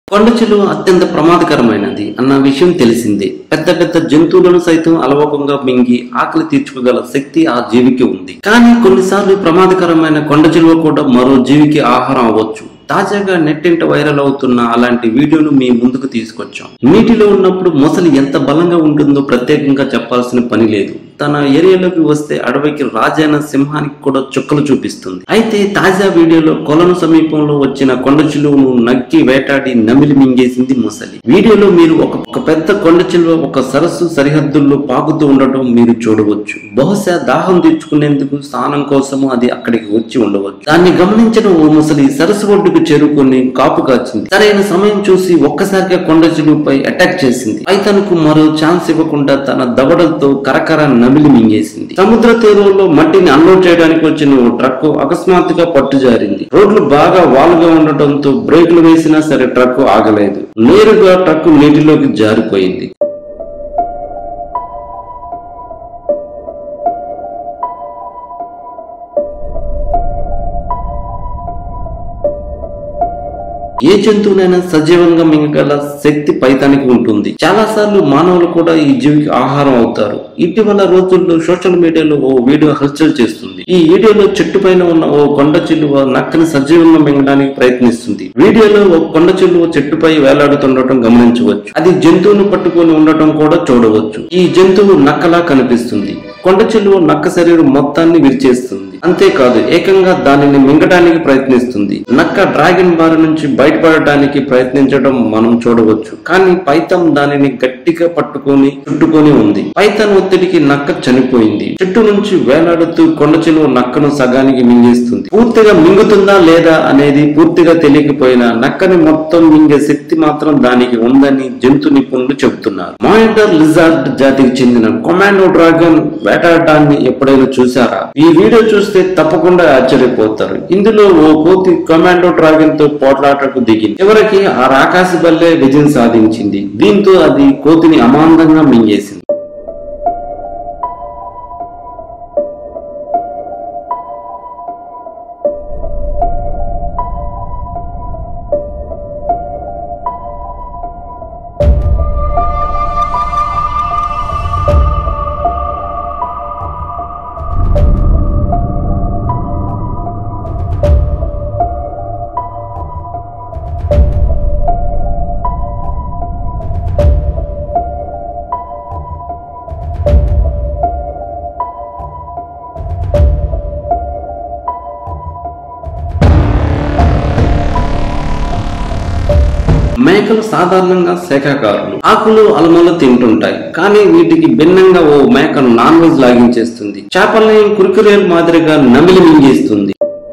కొండ చిలువ అత్యంత ప్రమాదకరమైనది అన్న విషయం తెలిసిందే పెద్ద పెద్ద జంతువులను సైతం అలవోకంగా మింగి ఆకలి తీర్చుకోగల శక్తి ఆ జీవికి ఉంది కానీ కొన్నిసార్లు ప్రమాదకరమైన కొండ చిలువ కూడా మరో జీవికి ఆహారం అవ్వచ్చు తాజాగా నెట్టింట వైరల్ అవుతున్న అలాంటి వీడియోను మీ ముందుకు తీసుకొచ్చాం నీటిలో ఉన్నప్పుడు మొసలి ఎంత బలంగా ఉంటుందో ప్రత్యేకంగా చెప్పాల్సిన పని లేదు తన ఏరియాలోకి వస్తే అడవికి రాజైన సింహానికి కూడా చుక్కలు చూపిస్తుంది అయితే తాజా వీడియోలో కొలను సమీపంలో వచ్చిన కొండ చిలువను నక్కి వేటాడి నమిలి మింగేసింది మొసలి వీడియోలో మీరు ఒక ఒక పెద్ద కొండ చిలువ ఒక సరస్సు సరిహద్దుల్లో పాకుతూ ఉండటం మీరు చూడవచ్చు బహుశా దాహం తీర్చుకునేందుకు స్నానం కోసము అది అక్కడికి వచ్చి ఉండవచ్చు దాన్ని గమనించిన ఓ ముసలి సరస్సు ఒడ్డుకు చేరుకొని కాపు కాచింది సరైన సమయం చూసి ఒక్కసారిగా కొండ చిలువపై అటాక్ చేసింది పైతనుకు మరో ఛాన్స్ ఇవ్వకుండా తన దవడలతో కరకర నమిలి మింగేసింది సముద్ర తీరంలో మట్టిని అన్లోడ్ చేయడానికి వచ్చిన ఓ ట్రక్ అకస్మాత్తుగా పట్టు జారింది రోడ్లు బాగా వాలుగా ఉండటంతో బ్రేకులు వేసినా సరే ట్రక్ ఆగలేదు నేరుగా ట్రక్ నీటిలోకి జారిపోయింది ఏ జంతువునైనా సజీవంగా మింగగల శక్తి పైతానికి ఉంటుంది చాలా సార్లు మానవులు కూడా ఈ జీవికి ఆహారం అవుతారు ఇటీవల రోజుల్లో సోషల్ మీడియాలో ఓ వీడియో హల్చల్ చేస్తుంది ఈ వీడియోలో చెట్టు పైన ఉన్న ఓ కొండ చిలువ నక్కని సజీవంగా మింగడానికి ప్రయత్నిస్తుంది వీడియోలో ఓ కొండ చిలువ చెట్టుపై వేలాడుతుండటం గమనించవచ్చు అది జంతువును పట్టుకొని ఉండటం కూడా చూడవచ్చు ఈ జంతువు నక్కలా కనిపిస్తుంది కొండ చిలువ నక్క శరీరం మొత్తాన్ని విరిచేస్తుంది అంతేకాదు ఏకంగా దానిని మింగడానికి ప్రయత్నిస్తుంది నక్క డ్రాగన్ బారి నుంచి బయటపడడానికి ప్రయత్నించడం మనం చూడవచ్చు కానీ పైతం దానిని గట్టిగా పట్టుకొని చుట్టుకొని ఉంది పైతన్ ఒత్తిడికి నక్క చనిపోయింది చెట్టు నుంచి వేలాడుతూ కొండ చిలువ నక్కను సగానికి మింగేస్తుంది పూర్తిగా మింగుతుందా లేదా అనేది పూర్తిగా తెలియకపోయినా నక్కని మొత్తం మింగే శక్తి మాత్రం దానికి ఉందని జంతు నిపుణులు చెబుతున్నారు మానిటర్ లిజార్డ్ జాతికి చెందిన కొమాండో డ్రాగన్ వేటాడటాన్ని ఎప్పుడైనా చూసారా ఈ వీడియో చూస్తే తప్పకుండా ఆశ్చర్యపోతారు ఇందులో ఓ కోతి కమాండో డ్రాగన్ తో పోట్లాటకు దిగింది చివరికి ఆ రాకాసి బల్లే విజయం సాధించింది దీంతో అది కోతిని అమాంతంగా మింగేసింది మేకలు సాధారణంగా శాఖాహారులు ఆకులు అలమలు తింటుంటాయి కానీ వీటికి భిన్నంగా ఓ మేకను నాన్ వెజ్ లాగించేస్తుంది చేపల్ని కురికురేలు మాదిరిగా నమిలి మింగేస్తుంది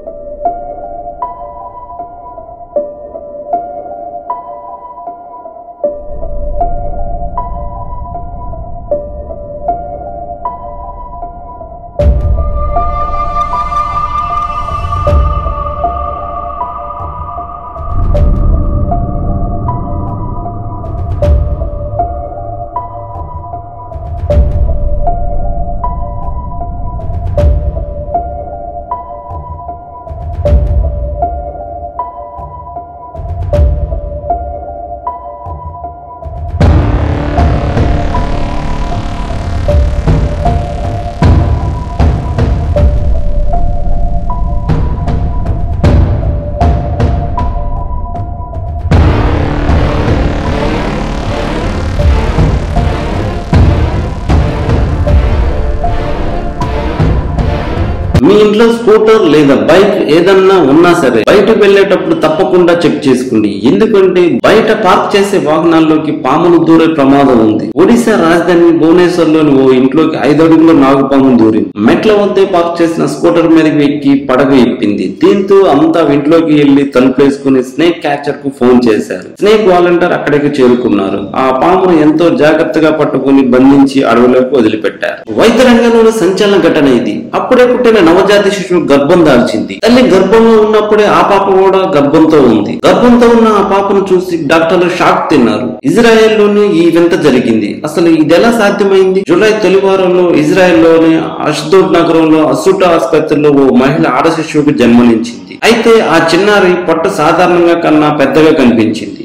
మీ ఇంట్లో స్కూటర్ లేదా బైక్ ఏదన్నా ఉన్నా సరే బయటకు వెళ్ళేటప్పుడు తప్పకుండా చెక్ చేసుకోండి ఎందుకంటే బయట పార్క్ చేసే వాహనాల్లోకి పాములు దూరే ప్రమాదం ఉంది ఒడిశా రాజధాని భువనేశ్వర్ లోని ఓ ఇంట్లోకి ఐదు అడుగుల నాగుపాము దూరింది మెట్ల వద్దే పార్క్ చేసిన స్కూటర్ మీదకి ఎక్కి పడగ ఎప్పింది దీంతో అంతా ఇంట్లోకి వెళ్లి తలుపేసుకుని స్నేక్ క్యాచర్ కు ఫోన్ చేశారు స్నేక్ వాలంటీర్ అక్కడికి చేరుకున్నారు ఆ పామును ఎంతో జాగ్రత్తగా పట్టుకుని బంధించి అడవిలోకి వదిలిపెట్టారు వైద్య రంగంలో సంచలన ఘటన ఇది అప్పుడే పుట్టిన నవజాత శిశువు గర్భం దాల్చింది తల్లి గర్భంలో ఉన్నప్పుడే ఆ పాప కూడా గర్భంతో ఉంది గర్భంతో ఉన్న ఆ పాపను చూసి డాక్టర్లు షాక్ తిన్నారు ఇజ్రాయెల్ లోనే ఈ వింత జరిగింది అసలు ఇది ఎలా సాధ్యమైంది జూలై తొలి వారంలో ఇజ్రాయెల్ లోని అష్దోడ్ నగరంలో అసుట ఆసుపత్రిలో ఓ మహిళ ఆడ శిశువుకు జన్మనించింది అయితే ఆ చిన్నారి పొట్ట సాధారణంగా కన్నా పెద్దగా కనిపించింది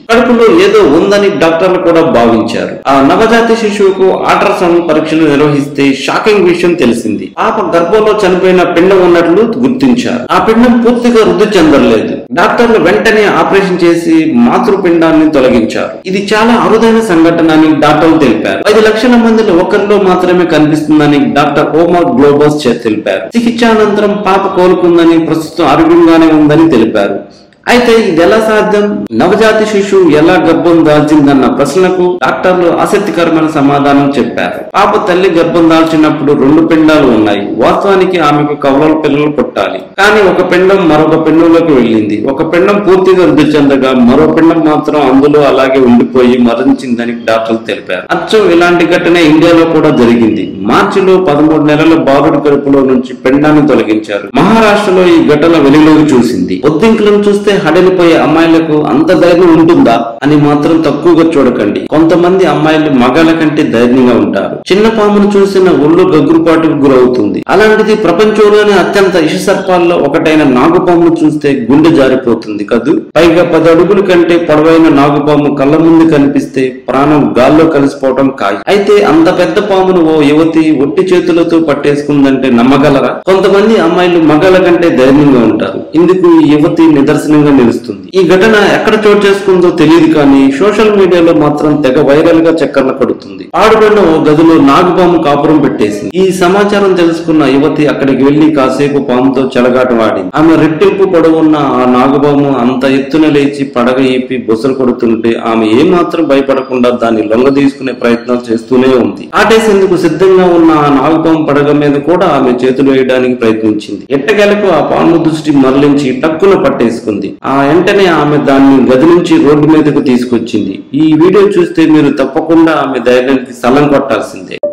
కడుపులో ఏదో ఉందని డాక్టర్లు కూడా భావించారు ఆ నవజాత శిశువుకు అల్ట్రాసౌండ్ పరీక్షలు నిర్వహిస్తే షాకింగ్ విషయం తెలిసింది పాప గర్భంలో చనిపోయిన పిండం ఉన్నట్లు గుర్తించారు ఆ పిండం పూర్తిగా వృద్ధి చెందలేదు డాక్టర్లు వెంటనే ఆపరేషన్ చేసి మాతృపిండాన్ని తొలగించారు ఇది చాలా అరుదైన సంఘటన అని డాక్టర్లు తెలిపారు ఐదు లక్షల మందిలో ఒకరిలో మాత్రమే కనిపిస్తుందని డాక్టర్ ఓమర్ గ్లోబస్ చే తెలిపారు చికిత్స అనంతరం పాప కోలుకుందని ప్రస్తుతం ఆరోగ్యంగానే ఉందని తెలిపారు అయితే ఇది ఎలా సాధ్యం నవజాత శిశువు ఎలా గర్భం దాల్చిందన్న ప్రశ్నకు డాక్టర్లు ఆసక్తికరమైన సమాధానం చెప్పారు పాప తల్లి గర్భం దాల్చినప్పుడు రెండు పిండాలు ఉన్నాయి వాస్తవానికి ఆమెకు కవలల పిల్లలు పుట్టాలి కానీ ఒక పిండం మరొక పిండంలోకి వెళ్ళింది ఒక పిండం పూర్తిగా వృద్ధి చెందగా మరో పిండం మాత్రం అందులో అలాగే ఉండిపోయి మరణించిందని డాక్టర్లు తెలిపారు అచ్చం ఇలాంటి ఘటన ఇండియాలో కూడా జరిగింది మార్చిలో పదమూడు నెలల బాలుడి కడుపులో నుంచి పిండాన్ని తొలగించారు మహారాష్ట్రలో ఈ ఘటన వెలుగులోకి చూసింది బొద్దింకులను చూస్తే హడలిపోయే అమ్మాయిలకు అంత ధైర్యం ఉంటుందా అని మాత్రం తక్కువగా చూడకండి కొంతమంది అమ్మాయిలు మగాళ్ళ కంటే ధైర్యంగా ఉంటారు చిన్న పామును చూసిన ఒళ్ళు గగ్గురుపాటుకు గురవుతుంది అలాంటిది ప్రపంచంలోనే అత్యంత ఇషసర్పాల్లో ఒకటైన నాగుపాము చూస్తే గుండె జారిపోతుంది కదూ పైగా పది అడుగుల కంటే పొడవైన నాగుపాము కళ్ళ ముందు కనిపిస్తే ప్రాణం గాల్లో కలిసిపోవటం ఖాయం అయితే అంత పెద్ద పామును ఓ యువతి ఒట్టి చేతులతో పట్టేసుకుందంటే నమ్మగలరా కొంతమంది అమ్మాయిలు మగాళ్ళ కంటే ధైర్యంగా ఉంటారు ఇందుకు ఈ యువతి నిదర్శనంగా నిలుస్తుంది ఈ ఘటన ఎక్కడ చోటు చేసుకుందో తెలియదు కానీ సోషల్ మీడియాలో మాత్రం తెగ వైరల్ గా చక్కర్ల కడుతుంది పాడుబడిన ఓ గదిలో నాగుపాము కాపురం పెట్టేసింది ఈ సమాచారం తెలుసుకున్న యువతి అక్కడికి వెళ్లి కాసేపు పాముతో చెలగాటం ఆడింది ఆమె రెట్టింపు పొడవున్న ఆ నాగుపాము అంత ఎత్తున లేచి పడగ ఈపి బొసలు కొడుతుంటే ఆమె ఏమాత్రం భయపడకుండా దాన్ని లొంగ తీసుకునే ప్రయత్నాలు చేస్తూనే ఉంది ఆటేసేందుకు సిద్ధంగా ఉన్న ఆ నాగుపాము పడగ మీద కూడా ఆమె చేతులు వేయడానికి ప్రయత్నించింది ఎట్టగెలకు ఆ పాము దృష్టి మరలించి టక్కున పట్టేసుకుంది ఆ వెంటనే ఆమె దాన్ని గది నుంచి రోడ్డు మీదకు తీసుకొచ్చింది ఈ వీడియో చూస్తే మీరు తప్పకుండా ఆమె ధైర్యానికి స్థలం కొట్టాల్సిందే